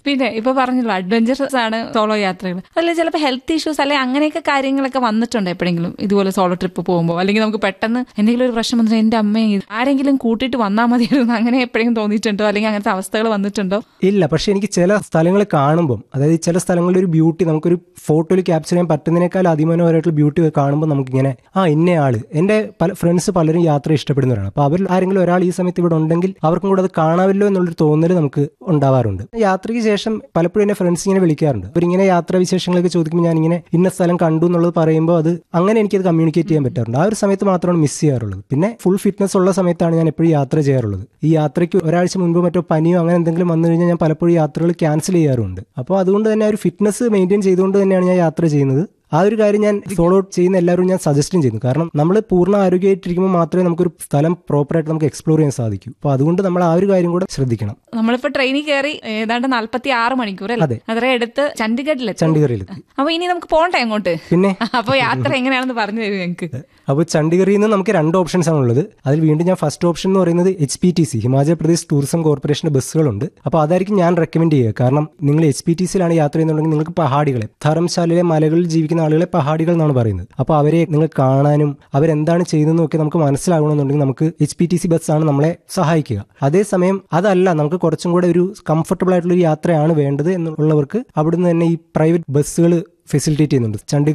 പിന്നെ ഇപ്പൊ പറഞ്ഞല്ലോ അഡ്വഞ്ചറസ് ആണ് സോളോ യാത്രകൾ അതിൽ ചിലപ്പോൾ ഹെൽത്ത് ഇഷ്യൂസ് അല്ലെങ്കിൽ അങ്ങനെയൊക്കെ കാര്യങ്ങളൊക്കെ വന്നിട്ടുണ്ട് എപ്പോഴെങ്കിലും ഇതുപോലെ സോളോ ട്രിപ്പ് പോകുമ്പോൾ അല്ലെങ്കിൽ നമുക്ക് പെട്ടെന്ന് എന്തെങ്കിലും ഒരു പ്രശ്നം വന്നിട്ട് എന്റെ അമ്മയെ ആരെങ്കിലും കൂട്ടിയിട്ട് വന്നാൽ മതിയായിരുന്നു അങ്ങനെ എപ്പോഴെങ്കിലും തോന്നിയിട്ടുണ്ടോ അല്ലെങ്കിൽ അങ്ങനത്തെ അവസ്ഥകൾ വന്നിട്ടുണ്ടോ ഇല്ല പക്ഷെ എനിക്ക് ചില സ്ഥലങ്ങൾ കാണുമ്പോൾ അതായത് ചില സ്ഥലങ്ങളുടെ ഒരു ബ്യൂട്ടി നമുക്കൊരു ഫോട്ടോയിൽ ക്യാപ്ചർ ചെയ്യാൻ പറ്റുന്നതിനേക്കാൾ അതിമനോഹരമായിട്ടുള്ള ബ്യൂട്ടി കാണുമ്പോൾ നമുക്കിങ്ങനെ ആ ഇന്ന ആള് എൻ്റെ പല ഫ്രണ്ട്സ് പലരും യാത്ര ഇഷ്ടപ്പെടുന്നവരാണ് അപ്പോൾ അവർ ആരെങ്കിലും ഒരാൾ ഈ സമയത്ത് ഇവിടെ ഉണ്ടെങ്കിൽ അവർക്കും കൂടെ അത് കാണാമല്ലോ എന്നുള്ളൊരു തോന്നൽ നമുക്ക് ഉണ്ടാവാറുണ്ട് യാത്രയ്ക്ക് ശേഷം പലപ്പോഴും എന്നെ ഫ്രണ്ട്സ് ഇങ്ങനെ വിളിക്കാറുണ്ട് അവരിങ്ങനെ യാത്രാ വിശേഷങ്ങളൊക്കെ ചോദിക്കുമ്പോൾ ഞാൻ ഇങ്ങനെ ഇന്ന സ്ഥലം കണ്ടു എന്നുള്ളത് പറയുമ്പോൾ അത് അങ്ങനെ എനിക്കത് കമ്മ്യൂണിക്കേറ്റ് ചെയ്യാൻ പറ്റാറുണ്ട് ആ ഒരു സമയത്ത് മാത്രമാണ് മിസ് ചെയ്യാറുള്ളത് പിന്നെ ഫുൾ ഫിറ്റ്നസ് ഉള്ള സമയത്താണ് ഞാൻ എപ്പോഴും യാത്ര ചെയ്യാറുള്ളത് ഈ യാത്രയ്ക്ക് ഒരാഴ്ച മുൻപ് മറ്റോ പനിയോ അങ്ങനെ എന്തെങ്കിലും വന്നു കഴിഞ്ഞാൽ ഞാൻ പലപ്പോഴും യാത്രകൾ ക്യാൻസൽ ചെയ്യാറുണ്ട് അപ്പോൾ അതുകൊണ്ട് തന്നെ ആ ഒരു ഫിറ്റ്നസ് മെയിൻറ്റെയിൻ ചെയ്തുകൊണ്ട് തന്നെയാണ് ഞാൻ യാത്ര ചെയ്യുന്നത് ആ ഒരു കാര്യം ഞാൻ ഫോളോ ചെയ്യുന്ന എല്ലാവരും ഞാൻ സജസ്റ്റും ചെയ്യുന്നു കാരണം നമ്മൾ പൂർണ്ണ ആരോഗ്യമായിട്ടിരിക്കുമ്പോൾ മാത്രമേ നമുക്കൊരു സ്ഥലം പ്രോപ്പറായിട്ട് നമുക്ക് എക്സ്പ്ലോർ ചെയ്യാൻ സാധിക്കൂ അപ്പോൾ അതുകൊണ്ട് നമ്മൾ ആ ഒരു കാര്യം കൂടെ ശ്രദ്ധിക്കണം നമ്മളിപ്പോ ട്രെയിനിൽ കയറി ഏതാണ്ട് നാല്പത്തി ആറ് മണിക്കൂർ അല്ലേ അതെ. അത്ര എടുത്ത് ചണ്ഡീഗഡിലെത്തി ചണ്ഡീഗറിലെത്തി അപ്പൊ ഇനി നമുക്ക് പോണ്ടേ അങ്ങോട്ട് പിന്നെ അപ്പൊ യാത്ര എങ്ങനെയാണെന്ന് പറഞ്ഞു തരൂ ഞങ്ങൾക്ക് അപ്പോൾ ചണ്ഡീഗറിൽ നിന്ന് നമുക്ക് രണ്ട് ഓപ്ഷൻസ് ആണ് ഉള്ളത് അതിൽ വീണ്ടും ഞാൻ ഫസ്റ്റ് ഓപ്ഷൻ എന്ന് പറയുന്നത് H P T C Himachal Pradesh tourism കോർപ്പറേഷന്റെ ബസ്സുകളുണ്ട് അപ്പോൾ അതായിരിക്കും ഞാൻ റെക്കമെൻഡ് ചെയ്യുക കാരണം നിങ്ങൾ എച്ച് പി ടി സിയിലാണ് യാത്ര ചെയ്യുന്നുണ്ടെങ്കിൽ നിങ്ങൾക്ക് പഹാടികളെ ധർമ്മശാലയിലെ മലകളിൽ ജീവിക്കുന്ന ആളുകളെ പഹാടികൾ എന്നാണ് പറയുന്നത് അപ്പോൾ അവരെ നിങ്ങൾ കാണാനും അവരെന്താണ് ചെയ്യുന്നതെന്നും ഒക്കെ നമുക്ക് മനസ്സിലാകണമെന്നുണ്ടെങ്കിൽ നമുക്ക് എച്ച് പി ടി സി ബസ്സാണ് നമ്മളെ സഹായിക്കുക അതേസമയം അതല്ല നമുക്ക് കുറച്ചും കൂടെ ഒരു കംഫർട്ടബിൾ ആയിട്ടുള്ള ഒരു യാത്രയാണ് വേണ്ടത് എന്നുള്ളവർക്ക് അവിടുന്ന് തന്നെ ഈ പ്രൈവറ്റ് ബസ്സുകൾ ഫെസിലിറ്റേറ്റ് ചെയ്യുന്നുണ്ട് ചണ്ഡീഗഡ്